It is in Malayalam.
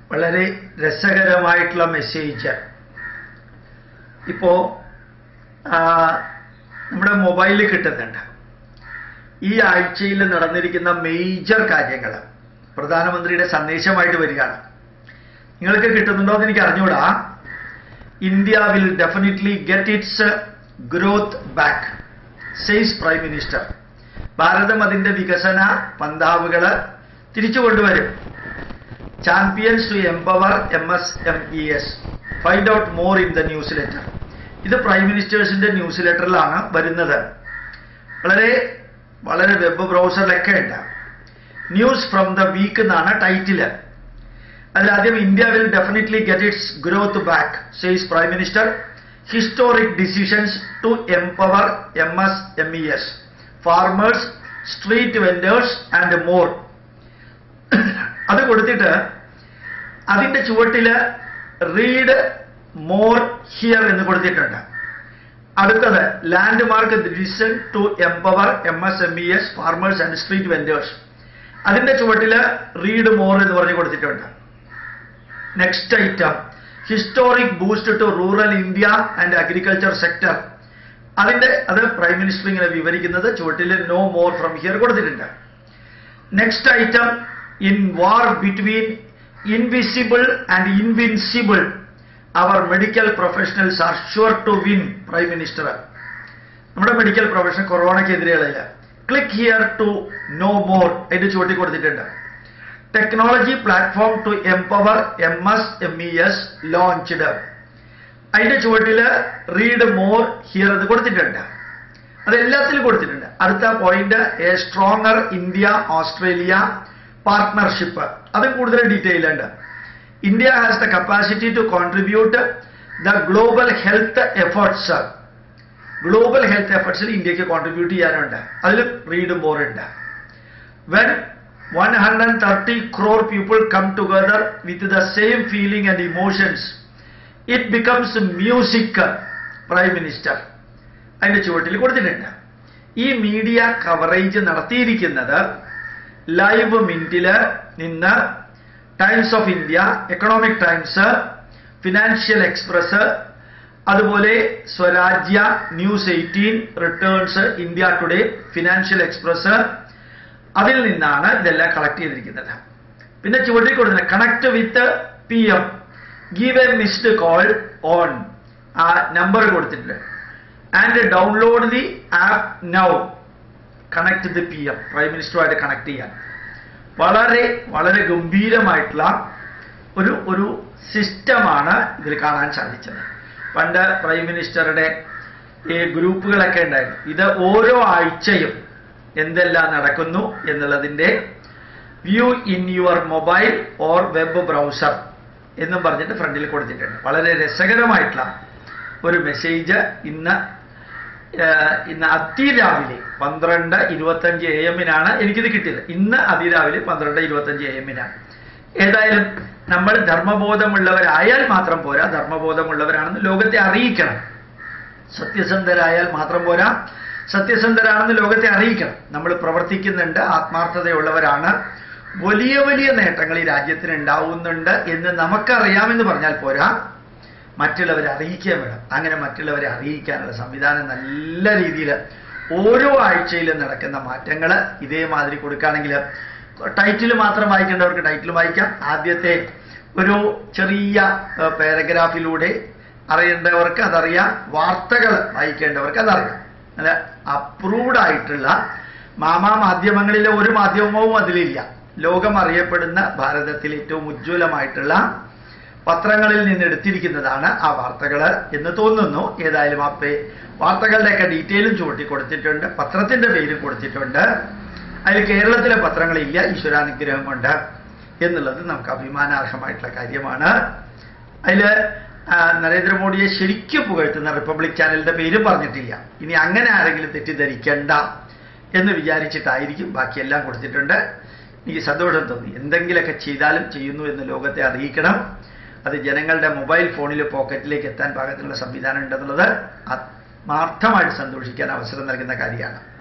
വളരെ രസകരമായിട്ടുള്ള മെസ്സേജ് ഇപ്പോൾ നമ്മുടെ മൊബൈലിൽ കിട്ടുന്നുണ്ട് ഈ ആഴ്ചയിൽ നടന്നിരിക്കുന്ന മേജർ കാര്യങ്ങൾ പ്രധാനമന്ത്രിയുടെ സന്ദേശമായിട്ട് വരികയാണ് നിങ്ങൾക്ക് കിട്ടുന്നുണ്ടോ എന്ന് എനിക്ക് അറിഞ്ഞൂടാ India will definitely get its growth back says prime minister Bharatam അതിന്റെ വികസന പന്താവുകൾ തിരിച്ചു കൊണ്ടുവരും champions to empower M S M E S find out more in the newsletter ഇത് പ്രൈം മിനിസ്റ്റേഴ്സിന്റെ ന്യൂസ് ലെറ്ററിലാണ് വരുന്നത് വളരെ വളരെ വെബ് ബ്രൗസറിലൊക്കെ ഉണ്ട് ന്യൂസ് ഫ്രം ദ വീക്ക് എന്നാണ് ടൈറ്റില് അതിലാദ്യം India will definitely get its growth back says prime minister historic decisions to empower M S M E S farmers street vendors and more അത് കൊടുത്തിട്ട് അതിന്റെ ചുവട്ടില് റീഡ് മോർ ഹിയർ എന്ന് കൊടുത്തിട്ടുണ്ട് അടുത്തത് landmark decision to empower M S M E S farmers and street vendors അതിന്റെ ചുവട്ടില് റീഡ് മോർ എന്ന് പറഞ്ഞ് കൊടുത്തിട്ടുണ്ട് next item historic boost to rural India and agriculture sector അതിന്റെ അത് പ്രൈം മിനിസ്റ്റർ ഇങ്ങനെ വിവരിക്കുന്നത് ചുവട്ടിൽ നോ മോർ ഫ്രം ഹിയർ കൊടുത്തിട്ടുണ്ട് next item in war between invisible and invincible our medical professionals are sure to win prime minister നമ്മുടെ മെഡിക്കൽ പ്രൊഫഷൻ കൊറോണയ്ക്കെതിരെയുള്ള click here to know more അതിന്റെ ചുവട്ടി കൊടുത്തിട്ടുണ്ട് technology platform to empower M S M E S launched അതിന്റെ ചുവട്ടില് റീഡ് മോർ ഹിയർ എന്ന് കൊടുത്തിട്ടുണ്ട് അത് എല്ലാത്തിലും കൊടുത്തിട്ടുണ്ട് അടുത്ത point a stronger India Australia partnership അത് കൂടുതൽ ഡീറ്റെയിൽ ഉണ്ട് India has the capacity to contribute the global health efforts global health എഫേർട്സിൽ ഇന്ത്യക്ക് കോൺട്രിബ്യൂട്ട് ചെയ്യാനുണ്ട് അതിൽ റീഡ് മോർ ഉണ്ട് when 130 crore people come together with the same feeling and emotions, it becomes music, Prime Minister. അതിന്റെ ചുവട്ടിൽ കൊടുത്തിട്ടുണ്ട് ഈ മീഡിയ കവറേജ് നടത്തിയിരിക്കുന്നത് ലൈവ് മിന്റില് നിന്ന് Times of India Economic Times Financial Express അതുപോലെ Swarajya news eighteen returns India Today Financial Express അതിൽ നിന്നാണ് ഇതെല്ലാം കളക്ട് ചെയ്തിരിക്കുന്നത് പിന്നെ ചുവട്ടിൽ കൊടുക്കുന്നത് connect with P M give a missed call on ആ നമ്പർ കൊടുത്തിട്ടുണ്ട് and download the app now connect the P M prime മിനിസ്റ്ററുമായിട്ട് കണക്ട് ചെയ്യാൻ വളരെ വളരെ ഗംഭീരമായിട്ടുള്ള ഒരു ഒരു സിസ്റ്റമാണ് ഇതിൽ കാണാൻ സാധിച്ചത് പണ്ട് പ്രൈം മിനിസ്റ്ററുടെ ഈ ഗ്രൂപ്പുകളൊക്കെ ഉണ്ടായിരുന്നു ഇത് ഓരോ ആഴ്ചയും എന്തെല്ലാം നടക്കുന്നു എന്നുള്ളതിന്റെ view in your mobile or web browser എന്നും പറഞ്ഞിട്ട് ഫ്രണ്ടിൽ കൊടുത്തിട്ടുണ്ട് വളരെ രസകരമായിട്ടുള്ള ഒരു മെസ്സേജ് ഇന്ന് ഏഹ്, ഇന്ന് അതിരാവിലെ പന്ത്രണ്ട് ഇരുപത്തഞ്ച് എ എമ്മിനാണ് എനിക്കിത് കിട്ടിയത് ഇന്ന് അതിരാവിലെ പന്ത്രണ്ട് ഇരുപത്തഞ്ച് എ എമ്മിനാണ് ഏതായാലും നമ്മൾ ധർമ്മബോധമുള്ളവരായാൽ മാത്രം പോരാ ധർമ്മബോധമുള്ളവരാണെന്ന് ലോകത്തെ അറിയിക്കണം സത്യസന്ധരായാൽ മാത്രം പോരാ സത്യസന്ധരാണെന്ന് ലോകത്തെ അറിയിക്കണം നമ്മൾ പ്രവർത്തിക്കുന്നുണ്ട് ആത്മാർത്ഥതയുള്ളവരാണ് വലിയ വലിയ നേട്ടങ്ങൾ ഈ രാജ്യത്തിന് ഉണ്ടാവുന്നുണ്ട് എന്ന് നമുക്കറിയാമെന്ന് പറഞ്ഞാൽ പോരാ മറ്റുള്ളവരെ അറിയിക്കാൻ വേണം അങ്ങനെ മറ്റുള്ളവരെ അറിയിക്കാനുള്ള സംവിധാനം നല്ല രീതിയിൽ ഓരോ ആഴ്ചയിലും നടക്കുന്ന മാറ്റങ്ങൾ ഇതേമാതിരി കൊടുക്കുകയാണെങ്കിൽ ടൈറ്റിൽ മാത്രം വായിക്കേണ്ടവർക്ക് ടൈറ്റിൽ വായിക്കാം ആദ്യത്തെ ഒരു ചെറിയ പാരഗ്രാഫിലൂടെ അറിയേണ്ടവർക്ക് അതറിയാം വാർത്തകൾ വായിക്കേണ്ടവർക്ക് അതറിയാം അല്ല അപ്രൂവ്ഡ് ആയിട്ടുള്ള മാമാ മാധ്യമങ്ങളിലെ ഒരു മാധ്യമവും അതിലില്ല ലോകം അറിയപ്പെടുന്ന ഭാരതത്തിലെ ഏറ്റവും ഉജ്ജ്വലമായിട്ടുള്ള പത്രങ്ങളിൽ നിന്ന് എടുത്തിരിക്കുന്നതാണ് ആ വാർത്തകൾ എന്ന് തോന്നുന്നു ഏതായാലും ആ പേ വാർത്തകളുടെയൊക്കെ ഡീറ്റെയിലും ചൂണ്ടി കൊടുത്തിട്ടുണ്ട് പത്രത്തിന്റെ പേരും കൊടുത്തിട്ടുണ്ട് അതിൽ കേരളത്തിലെ പത്രങ്ങളില്ല ഈശ്വരാനുഗ്രഹം കൊണ്ട് എന്നുള്ളത് നമുക്ക് അഭിമാനാർഹമായിട്ടുള്ള കാര്യമാണ് അതിൽ നരേന്ദ്രമോദിയെ ശരിക്കും പുകഴ്ത്തുന്ന റിപ്പബ്ലിക് ചാനലിന്റെ പേരും പറഞ്ഞിട്ടില്ല ഇനി അങ്ങനെ ആരെങ്കിലും തെറ്റിദ്ധരിക്കണ്ട എന്ന് വിചാരിച്ചിട്ടായിരിക്കും ബാക്കിയെല്ലാം കൊടുത്തിട്ടുണ്ട് എനിക്ക് സന്തോഷം തോന്നി എന്തെങ്കിലുമൊക്കെ ചെയ്താലും ചെയ്യുന്നു എന്ന് ലോകത്തെ അറിയിക്കണം അത് ജനങ്ങളുടെ മൊബൈൽ ഫോണിൽ പോക്കറ്റിലേക്ക് എത്താൻ പാകത്തിനുള്ള സംവിധാനം ഉണ്ടെന്നുള്ളത് ആത്മാർത്ഥമായിട്ട് സന്തോഷിക്കാൻ അവസരം നൽകുന്ന കാര്യമാണ്